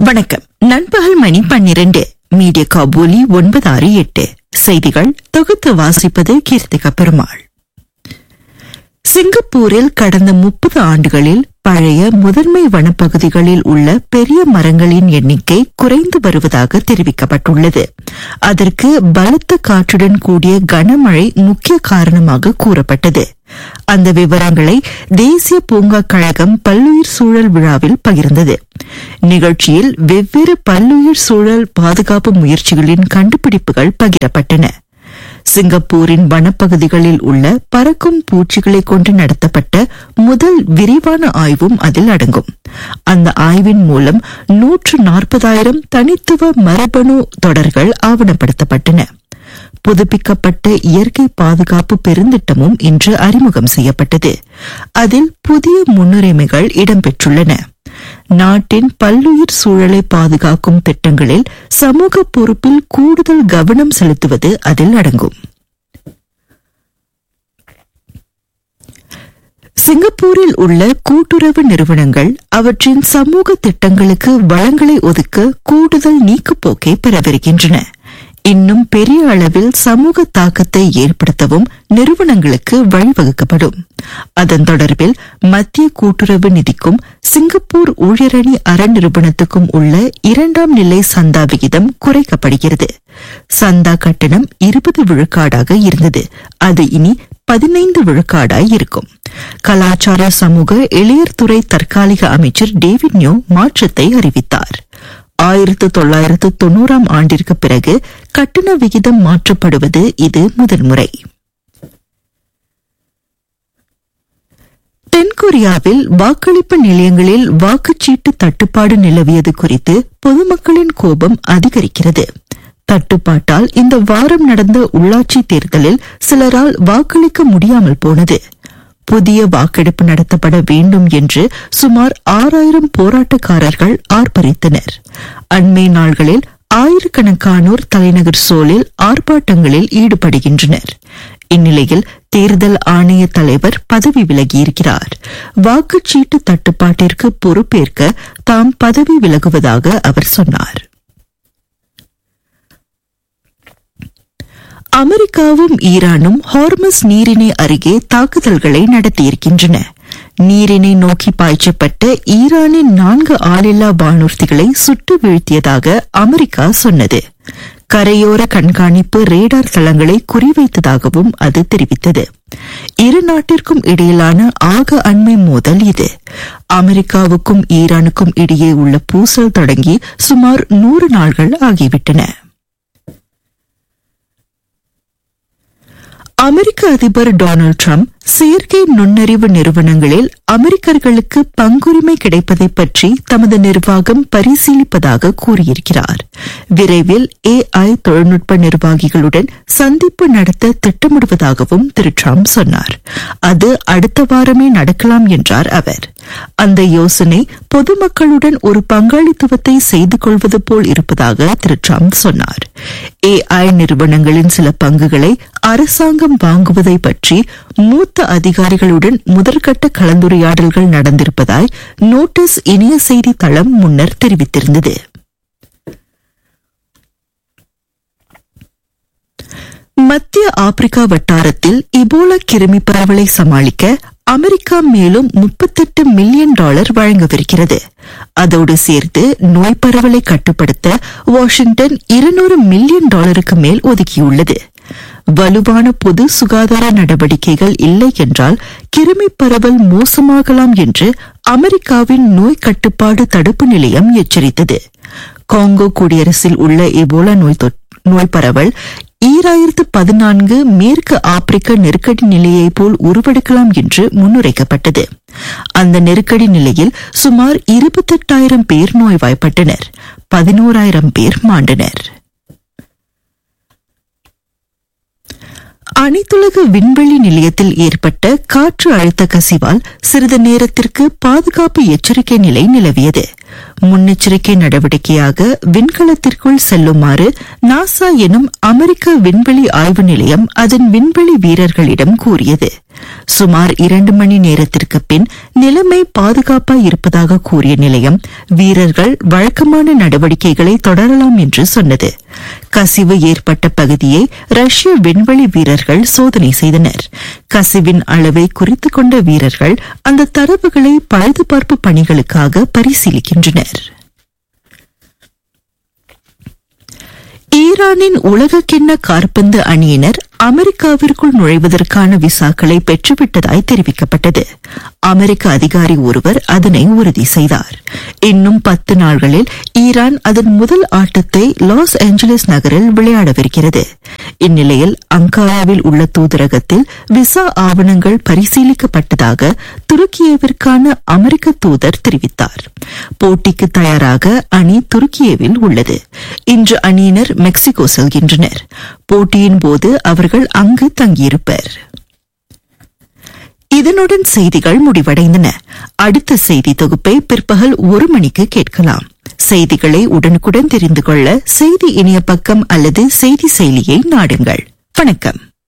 வணக்கம் நண்பகல் மணி பன்னிரண்டு மீடியா காபூலி ஒன்பது ஆறு எட்டு செய்திகள் தொகுத்து வாசிப்பது கீர்த்திகா பெருமாள் சிங்கப்பூரில் கடந்த முப்பது ஆண்டுகளில் பழைய முதன்மை வனப்பகுதிகளில் உள்ள பெரிய மரங்களின் எண்ணிக்கை குறைந்து வருவதாக தெரிவிக்கப்பட்டுள்ளது அதற்கு பலத்த காற்றுடன் கூடிய கனமழை முக்கிய காரணமாக கூறப்பட்டது அந்த விவரங்களை தேசிய பூங்கா கழகம் பல்லுயிர் சூழல் விழாவில் பகிர்ந்தது நிகழ்ச்சியில் வெவ்வேறு பல்லுயிர் சூழல் பாதுகாப்பு முயற்சிகளின் கண்டுபிடிப்புகள் பகிரப்பட்டன சிங்கப்பூரின் வனப்பகுதிகளில் உள்ள பறக்கும் பூச்சிகளை கொண்டு நடத்தப்பட்ட முதல் விரிவான ஆய்வும் அதில் அடங்கும் அந்த ஆய்வின் மூலம் நூற்று நாற்பதாயிரம் தனித்துவ மரபணு தொடர்கள் ஆவணப்படுத்தப்பட்டன புதுப்பிக்கப்பட்ட இயற்கை பாதுகாப்பு பெருந்திட்டமும் இன்று அறிமுகம் செய்யப்பட்டது அதில் புதிய முன்னுரிமைகள் இடம்பெற்றுள்ளன நாட்டின் பல்லுயிர் சூழலை பாதுகாக்கும் திட்டங்களில் சமூக பொறுப்பில் கூடுதல் கவனம் செலுத்துவது அதில் அடங்கும் சிங்கப்பூரில் உள்ள கூட்டுறவு நிறுவனங்கள் அவற்றின் சமூக திட்டங்களுக்கு வளங்களை ஒதுக்க கூடுதல் நீக்குப்போக்கை பெறவிருக்கின்றன இன்னும் பெரிய அளவில் சமூக தாக்கத்தை ஏற்படுத்தவும் நிறுவனங்களுக்கு வழிவகுக்கப்படும் அதன் தொடர்பில் மத்திய கூட்டுறவு நிதிக்கும் சிங்கப்பூர் ஊழியரணி அரண் நிறுவனத்துக்கும் உள்ள இரண்டாம் நிலை சந்தா விகிதம் குறைக்கப்படுகிறது சந்தா கட்டணம் இருபது விழுக்காடாக இருந்தது அது இனி பதினைந்து விழுக்காடாய் இருக்கும் கலாச்சார சமூக இளையர்துறை தற்காலிக அமைச்சர் டேவிட் நியோ மாற்றத்தை அறிவித்தார் ஆயிரத்து தொள்ளாயிரத்து தொன்னூறாம் ஆண்டிற்கு பிறகு கட்டண விகிதம் மாற்றப்படுவது இது முதல் முறை தென்கொரியாவில் வாக்களிப்பு நிலையங்களில் வாக்குச்சீட்டு தட்டுப்பாடு நிலவியது குறித்து பொதுமக்களின் கோபம் அதிகரிக்கிறது தட்டுப்பாட்டால் இந்த வாரம் நடந்த உள்ளாட்சி தேர்தலில் சிலரால் வாக்களிக்க முடியாமல் போனது புதிய வாக்கெடுப்பு நடத்தப்பட வேண்டும் என்று சுமார் ஆறாயிரம் போராட்டக்காரர்கள் ஆர்ப்பரித்தனர் அண்மை நாள்களில் ஆயிரக்கணக்கானோர் தலைநகர் சோலில் ஆர்ப்பாட்டங்களில் ஈடுபடுகின்றனர் இந்நிலையில் தேர்தல் ஆணைய தலைவர் பதவி விலகியிருக்கிறார் வாக்குச்சீட்டு தட்டுப்பாட்டிற்கு பொறுப்பேற்க தாம் பதவி விலகுவதாக அவர் சொன்னார் அமெரிக்காவும் ஈரானும் ஹார்மஸ் நீரிணை அருகே தாக்குதல்களை நடத்தியிருக்கின்றன நீரினை நோக்கி பாய்ச்சப்பட்ட ஈரானின் நான்கு ஆளில்லா வானூர்திகளை சுட்டு வீழ்த்தியதாக அமெரிக்கா சொன்னது கரையோர கண்காணிப்பு ரேடார் தளங்களை குறிவைத்ததாகவும் அது தெரிவித்தது இரு நாட்டிற்கும் இடையிலான ஆக அண்மை மோதல் இது அமெரிக்காவுக்கும் ஈரானுக்கும் இடையே உள்ள பூசல் தொடங்கி சுமார் நூறு நாள்கள் ஆகிவிட்டன அமெரிக்க அதிபர் டொனால்டு டிரம்ப் செயற்கை நுண்ணறிவு நிறுவனங்களில் அமெரிக்கர்களுக்கு பங்குரிமை கிடைப்பதை பற்றி தமது நிர்வாகம் பரிசீலிப்பதாக கூறியிருக்கிறார் விரைவில் ஏஐ தொழில்நுட்ப நிர்வாகிகளுடன் சந்திப்பு நடத்த திட்டமிடுவதாகவும் திரு டிரம்ப் சொன்னார் அது அடுத்த வாரமே நடக்கலாம் என்றார் அவர் அந்த யோசனை பொதுமக்களுடன் ஒரு பங்காளித்துவத்தை செய்து கொள்வது போல் இருப்பதாக திரு டிரம்ப் சொன்னார் ஏஐ நிறுவனங்களின் சில பங்குகளை அரசாங்கம் வாங்குவதை பற்றி மூத்த அதிகாரிகளுடன் முதற்கட்ட கலந்துரையாடல்கள் நடந்திருப்பதாய் நோட்டீஸ் இணைய செய்தி தளம் முன்னர் தெரிவித்திருந்தது மத்திய ஆப்பிரிக்கா வட்டாரத்தில் இபோலா கிருமி பரவலை சமாளிக்க அமெரிக்கா மேலும் முப்பத்தெட்டு மில்லியன் டாலர் வழங்கவிருக்கிறது அதோடு சேர்த்து நோய் பரவலை கட்டுப்படுத்த வாஷிங்டன் இருநூறு மில்லியன் டாலருக்கு மேல் ஒதுக்கியுள்ளது வலுவான பொது சுகாதார நடவடிக்கைகள் இல்லை என்றால் கிருமி பரவல் மோசமாகலாம் என்று அமெரிக்காவின் நோய் கட்டுப்பாடு தடுப்பு நிலையம் எச்சரித்தது காங்கோ குடியரசில் உள்ள எபோலா நோய் நோய் பரவல் ஈராயிரத்து பதினான்கு மேற்கு ஆப்பிரிக்க நெருக்கடி நிலையை போல் உருவெடுக்கலாம் என்று முன்னுரைக்கப்பட்டது அந்த நெருக்கடி நிலையில் சுமார் இருபத்தெட்டாயிரம் பேர் நோய்வாய்ப்பட்டனர் பதினோராயிரம் பேர் மாண்டனர் அனைத்துலக விண்வெளி நிலையத்தில் ஏற்பட்ட காற்று அழுத்த கசிவால் சிறிது நேரத்திற்கு பாதுகாப்பு எச்சரிக்கை நிலை நிலவியது முன்னெச்சரிக்கை நடவடிக்கையாக விண்கலத்திற்குள் செல்லுமாறு நாசா எனும் அமெரிக்க விண்வெளி ஆய்வு நிலையம் அதன் விண்வெளி வீரர்களிடம் கூறியது சுமார் இரண்டு மணி நேரத்திற்கு பின் நிலைமை பாதுகாப்பாய் இருப்பதாக கூறிய நிலையம் வீரர்கள் வழக்கமான நடவடிக்கைகளை தொடரலாம் என்று சொன்னது கசிவு ஏற்பட்ட பகுதியை ரஷ்ய விண்வெளி வீரர்கள் சோதனை செய்தனர் கசிவின் அளவை குறித்துக் கொண்ட வீரர்கள் அந்த தரவுகளை பழுதுபார்ப்பு பணிகளுக்காக பரிசீலிக்கின்றனர் ஈரானின் உலகக்கிண்ண காற்பந்து அணியினர் அமெரிக்காவிற்குள் நுழைவதற்கான விசாக்களை பெற்றுவிட்டதாய் தெரிவிக்கப்பட்டது அமெரிக்க அதிகாரி ஒருவர் அதனை உறுதி செய்தார் இன்னும் பத்து நாள்களில் ஈரான் அதன் முதல் ஆட்டத்தை லாஸ் ஏஞ்சலிஸ் நகரில் விளையாடவிருக்கிறது இந்நிலையில் அங்காராவில் உள்ள தூதரகத்தில் விசா ஆவணங்கள் பரிசீலிக்கப்பட்டதாக துருக்கியவிற்கான அமெரிக்க தூதர் தெரிவித்தார் போட்டிக்கு தயாராக அணி துருக்கியவில் உள்ளது இன்று அணியினர் மெக்சிகோ செல்கின்றனர் போட்டியின் போது அவர்கள் அங்கு தங்கியிருப்பர் இதனுடன் செய்திகள் முடிவடைந்தன அடுத்த செய்தி தொகுப்பை பிற்பகல் ஒரு மணிக்கு கேட்கலாம் செய்திகளை உடனுக்குடன் தெரிந்து கொள்ள செய்தி இணைய பக்கம் அல்லது செய்தி செயலியை நாடுங்கள் வணக்கம்